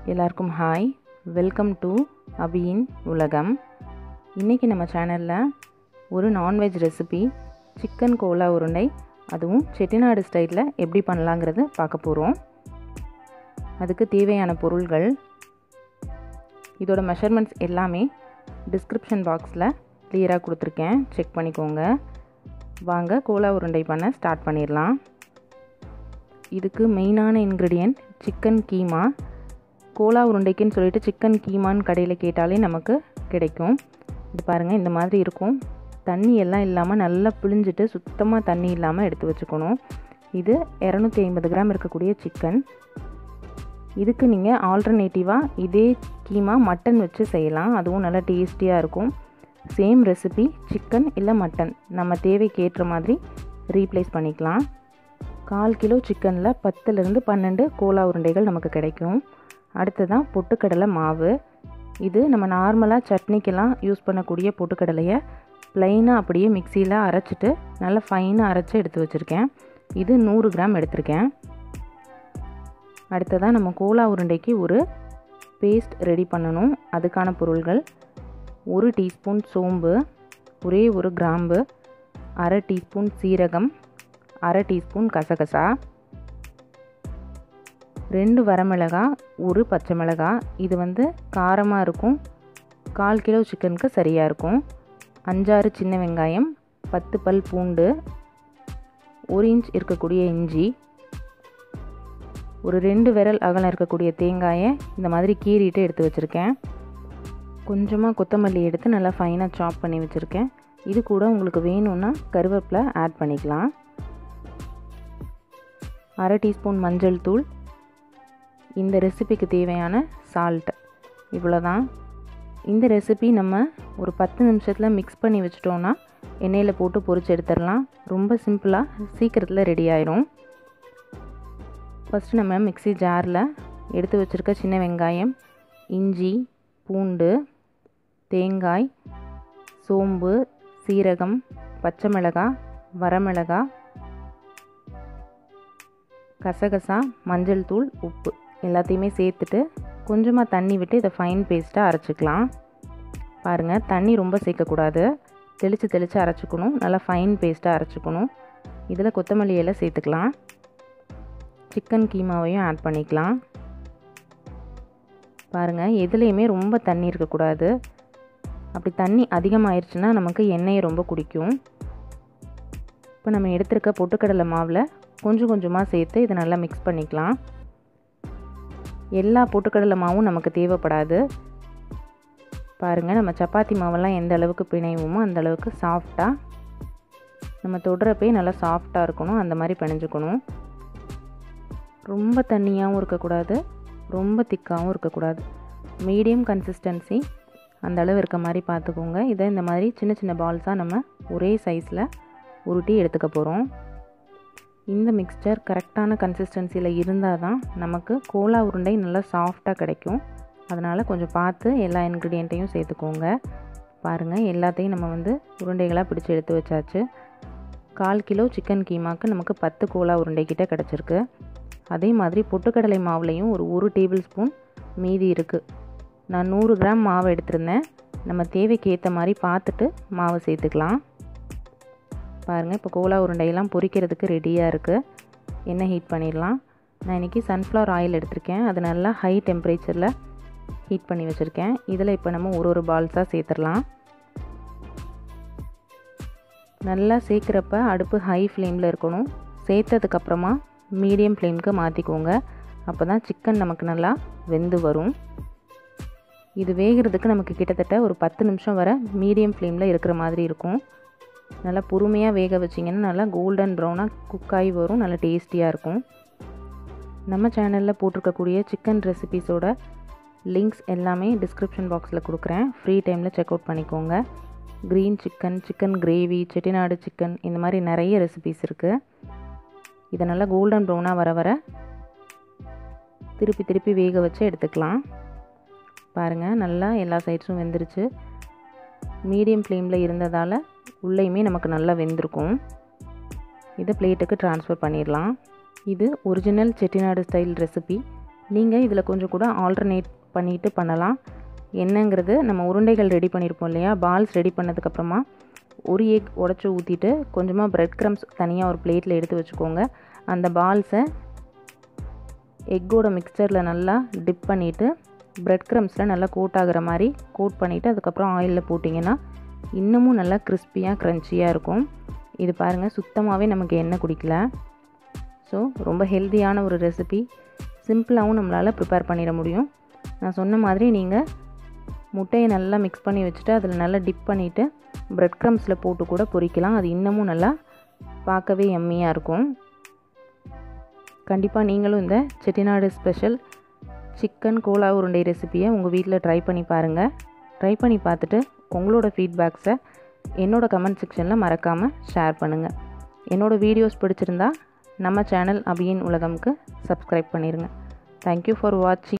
எல்லாருக்கும் hi welcome to அபியின் உலகம் இன்றைக்கி நம்ம சேனலில் ஒரு நான்வெஜ் ரெசிபி சிக்கன் கோலா உருண்டை அதுவும் செட்டிநாடு ஸ்டைலில் எப்படி பண்ணலாங்கிறது பார்க்க போகிறோம் அதுக்கு தேவையான பொருள்கள் இதோட மெஷர்மெண்ட்ஸ் எல்லாமே டிஸ்கிரிப்ஷன் பாக்ஸில் கிளியராக கொடுத்துருக்கேன் செக் பண்ணிக்கோங்க வாங்க கோலா உருண்டை பண்ண ஸ்டார்ட் பண்ணிடலாம் இதுக்கு மெயினான இன்க்ரீடியன்ட் சிக்கன் கீமா கோலா உருண்டைக்குன்னு சொல்லிட்டு சிக்கன் கீமான்னு கடையில் கேட்டாலே நமக்கு கிடைக்கும் இது பாருங்கள் இந்த மாதிரி இருக்கும் தண்ணி எல்லாம் இல்லாமல் நல்லா பிழிஞ்சிட்டு சுத்தமாக தண்ணி இல்லாமல் எடுத்து வச்சுக்கணும் இது இரநூத்தி ஐம்பது கிராம் இருக்கக்கூடிய சிக்கன் இதுக்கு நீங்கள் ஆல்டர்னேட்டிவாக இதே கீமா மட்டன் வச்சு செய்யலாம் அதுவும் நல்லா டேஸ்டியாக இருக்கும் சேம் ரெசிபி சிக்கன் இல்லை மட்டன் நம்ம தேவைக்கு ஏற்ற மாதிரி ரீப்ளேஸ் பண்ணிக்கலாம் கால் கிலோ சிக்கனில் பத்துலேருந்து பன்னெண்டு கோலா உருண்டைகள் நமக்கு கிடைக்கும் அடுத்ததான் பொட்டுக்கடலை மாவு இது நம்ம நார்மலாக சட்னிக்கெல்லாம் யூஸ் பண்ணக்கூடிய பொட்டுக்கடலையை ப்ளைனாக அப்படியே மிக்சியில் அரைச்சிட்டு நல்லா ஃபைனாக அரைச்சி எடுத்து வச்சுருக்கேன் இது நூறு கிராம் எடுத்திருக்கேன் அடுத்ததாக நம்ம கோலா உருண்டைக்கு ஒரு பேஸ்ட் ரெடி பண்ணணும் அதுக்கான பொருள்கள் ஒரு டீஸ்பூன் சோம்பு ஒரே ஒரு கிராம்பு அரை டீஸ்பூன் சீரகம் அரை டீஸ்பூன் கசகசா ரெண்டு வரமிளகா ஒரு பச்சை மிளகா இது வந்து காரமாக இருக்கும் கால் கிலோ சிக்கனுக்கு சரியாக இருக்கும் அஞ்சாறு சின்ன வெங்காயம் பத்து பல் பூண்டு ஒரு இன்ச் இருக்கக்கூடிய இஞ்சி ஒரு ரெண்டு விரல் அகலம் இருக்கக்கூடிய தேங்காயை இந்த மாதிரி கீறிட்டு எடுத்து வச்சுருக்கேன் கொஞ்சமாக கொத்தமல்லி எடுத்து நல்லா ஃபைனாக சாப் பண்ணி வச்சுருக்கேன் இது கூட உங்களுக்கு வேணும்னா கருவேப்பிலை ஆட் பண்ணிக்கலாம் அரை டீஸ்பூன் மஞ்சள் தூள் இந்த ரெசிபிக்கு தேவையான சால்ட் இவ்வளோதான் இந்த ரெசிபி நம்ம ஒரு பத்து நிமிஷத்தில் மிக்ஸ் பண்ணி வச்சிட்டோன்னா எண்ணெயில் போட்டு பொரிச்சு எடுத்துடலாம் ரொம்ப சிம்பிளாக சீக்கிரத்தில் ரெடி ஆயிரும் ஃபஸ்ட்டு நம்ம மிக்சி ஜாரில் எடுத்து வச்சுருக்க சின்ன வெங்காயம் இஞ்சி பூண்டு தேங்காய் சோம்பு சீரகம் பச்சை மிளகாய் வரமிளகா கசகசா மஞ்சள் தூள் உப்பு எல்லாத்தையுமே சேர்த்துட்டு கொஞ்சமாக தண்ணி விட்டு இதை ஃபைன் பேஸ்ட்டாக அரைச்சிக்கலாம் பாருங்கள் தண்ணி ரொம்ப சேர்க்கக்கூடாது தெளித்து தெளித்து அரைச்சிக்கணும் நல்லா ஃபைன் பேஸ்ட்டாக அரைச்சிக்கணும் இதில் கொத்தமல்லி இலை சேர்த்துக்கலாம் சிக்கன் கீமாவையும் ஆட் பண்ணிக்கலாம் பாருங்கள் எதுலேயுமே ரொம்ப தண்ணி இருக்கக்கூடாது அப்படி தண்ணி அதிகமாகிருச்சுன்னா நமக்கு எண்ணெயை ரொம்ப குடிக்கும் இப்போ நம்ம எடுத்திருக்க பொட்டுக்கடலை மாவில் கொஞ்சம் கொஞ்சமாக சேர்த்து இதை நல்லா மிக்ஸ் பண்ணிக்கலாம் எல்லா பொட்டுக்கடலை மாவும் நமக்கு தேவைப்படாது பாருங்கள் நம்ம சப்பாத்தி மாவெல்லாம் எந்த அளவுக்கு பிணைவோமோ அந்த அளவுக்கு சாஃப்டாக நம்ம தொடுறப்பே நல்லா சாஃப்டாக இருக்கணும் அந்த மாதிரி பிணைஞ்சுக்கணும் ரொம்ப தண்ணியாகவும் இருக்கக்கூடாது ரொம்ப திக்காகவும் இருக்கக்கூடாது மீடியம் கன்சிஸ்டன்சி அந்த அளவு இருக்க மாதிரி பார்த்துக்கோங்க இதை இந்த மாதிரி சின்ன சின்ன பால்ஸாக நம்ம ஒரே சைஸில் உருட்டி எடுத்துக்க போகிறோம் இந்த மிக்ஸ்சர் கரெக்டான கன்சிஸ்டன்சியில் இருந்தால் தான் நமக்கு கோலா உருண்டை நல்லா சாஃப்டாக கிடைக்கும் அதனால் கொஞ்சம் பார்த்து எல்லா இன்க்ரீடியண்ட்டையும் சேர்த்துக்கோங்க பாருங்கள் எல்லாத்தையும் நம்ம வந்து உருண்டைகளாக பிடிச்சி எடுத்து வச்சாச்சு கால் கிலோ சிக்கன் கீமாக்கு நமக்கு பத்து கோலா உருண்டை கிட்ட கிடச்சிருக்கு அதே மாதிரி பொட்டுக்கடலை மாவுலேயும் ஒரு ஒரு டேபிள் ஸ்பூன் மீதி இருக்குது நான் நூறு கிராம் மாவு எடுத்திருந்தேன் நம்ம தேவைக்கு ஏற்ற மாதிரி பார்த்துட்டு மாவு சேர்த்துக்கலாம் பாருங்கள் இப்போ கோலா உருண்டையெல்லாம் பொரிக்கிறதுக்கு ரெடியாக இருக்குது எண்ணெய் ஹீட் பண்ணிடலாம் நான் இன்றைக்கி சன்ஃப்ளவர் ஆயில் எடுத்திருக்கேன் அது நல்லா ஹை டெம்பரேச்சரில் ஹீட் பண்ணி வச்சுருக்கேன் இதில் இப்போ நம்ம ஒரு ஒரு பால்ஸாக சேர்த்துடலாம் நல்லா சேர்க்குறப்ப அடுப்பு ஹை ஃப்ளேமில் இருக்கணும் சேர்த்ததுக்கப்புறமா மீடியம் ஃப்ளேமுக்கு மாற்றிக்கோங்க அப்போ தான் சிக்கன் நமக்கு நல்லா வெந்து வரும் இது வேகிறதுக்கு நமக்கு கிட்டத்தட்ட ஒரு பத்து நிமிஷம் வர மீடியம் ஃப்ளேமில் இருக்கிற மாதிரி இருக்கும் நல்லா பொறுமையாக வேக வச்சிங்கன்னா நல்லா கோல்டன் ப்ரௌனாக குக் ஆகி வரும் நல்லா டேஸ்டியாக இருக்கும் நம்ம சேனலில் போட்டிருக்கக்கூடிய சிக்கன் ரெசிபீஸோட லிங்க்ஸ் எல்லாமே டிஸ்கிரிப்ஷன் பாக்ஸில் கொடுக்குறேன் ஃப்ரீ டைமில் செக் அவுட் பண்ணிக்கோங்க green chicken chicken gravy Chettinad chicken இந்த மாதிரி நிறைய ரெசிபீஸ் இருக்குது இதை நல்லா கோல்டன் ப்ரௌனாக வர வர திருப்பி திருப்பி வேக வச்சு எடுத்துக்கலாம் பாருங்கள் நல்லா எல்லா சைட்ஸும் வெந்துருச்சு மீடியம் ஃப்ளேமில் இருந்ததால் உள்ளேயுமே நமக்கு நல்லா வெந்திருக்கும் இதை பிளேட்டுக்கு ட்ரான்ஸ்ஃபர் பண்ணிடலாம் இது ஒரிஜினல் செட்டிநாடு ஸ்டைல் ரெசிபி நீங்கள் இதில் கொஞ்சம் கூட ஆல்டர்னேட் பண்ணிட்டு பண்ணலாம் என்னங்கிறது நம்ம உருண்டைகள் ரெடி பண்ணியிருப்போம் இல்லையா பால்ஸ் ரெடி பண்ணதுக்கப்புறமா ஒரு எக் உடச்சி ஊற்றிட்டு கொஞ்சமாக ப்ரெட் க்ரம்ஸ் தனியாக ஒரு பிளேட்டில் எடுத்து வச்சுக்கோங்க அந்த பால்ஸை எக்கோட மிக்சரில் நல்லா டிப் பண்ணிவிட்டு ப்ரெட் க்ரம்ஸில் நல்லா கோட் ஆகிற மாதிரி கோட் பண்ணிவிட்டு அதுக்கப்புறம் ஆயிலில் போட்டிங்கன்னா இன்னமும் நல்லா கிறிஸ்பியாக க்ரன்ச்சியாக இருக்கும் இது பாருங்கள் சுத்தமாகவே நமக்கு எண்ணெய் குடிக்கல ஸோ ரொம்ப ஹெல்த்தியான ஒரு ரெசிபி சிம்பிளாகவும் நம்மளால் ப்ரிப்பேர் பண்ணிட முடியும் நான் சொன்ன மாதிரி நீங்கள் முட்டையை நல்லா மிக்ஸ் பண்ணி வச்சுட்டு அதில் நல்லா டிப் பண்ணிவிட்டு ப்ரெட் க்ரம்ஸில் போட்டு கூட பொரிக்கலாம் அது இன்னமும் நல்லா பார்க்கவே எம்மியாக இருக்கும் கண்டிப்பாக நீங்களும் இந்த செட்டிநாடு ஸ்பெஷல் சிக்கன் கோலா உருண்டை ரெசிப்பியை உங்கள் வீட்டில் ட்ரை பண்ணி பாருங்கள் ட்ரை பண்ணி பார்த்துட்டு உங்களோட ஃபீட்பேக்ஸை என்னோடய கமெண்ட் செக்ஷனில் மறக்காமல் ஷேர் பண்ணுங்கள் என்னோடய வீடியோஸ் பிடிச்சிருந்தா நம்ம சேனல் அபியின் உலகம்க்கு சப்ஸ்கிரைப் பண்ணிடுங்க தேங்க்யூ ஃபார் வாட்சிங்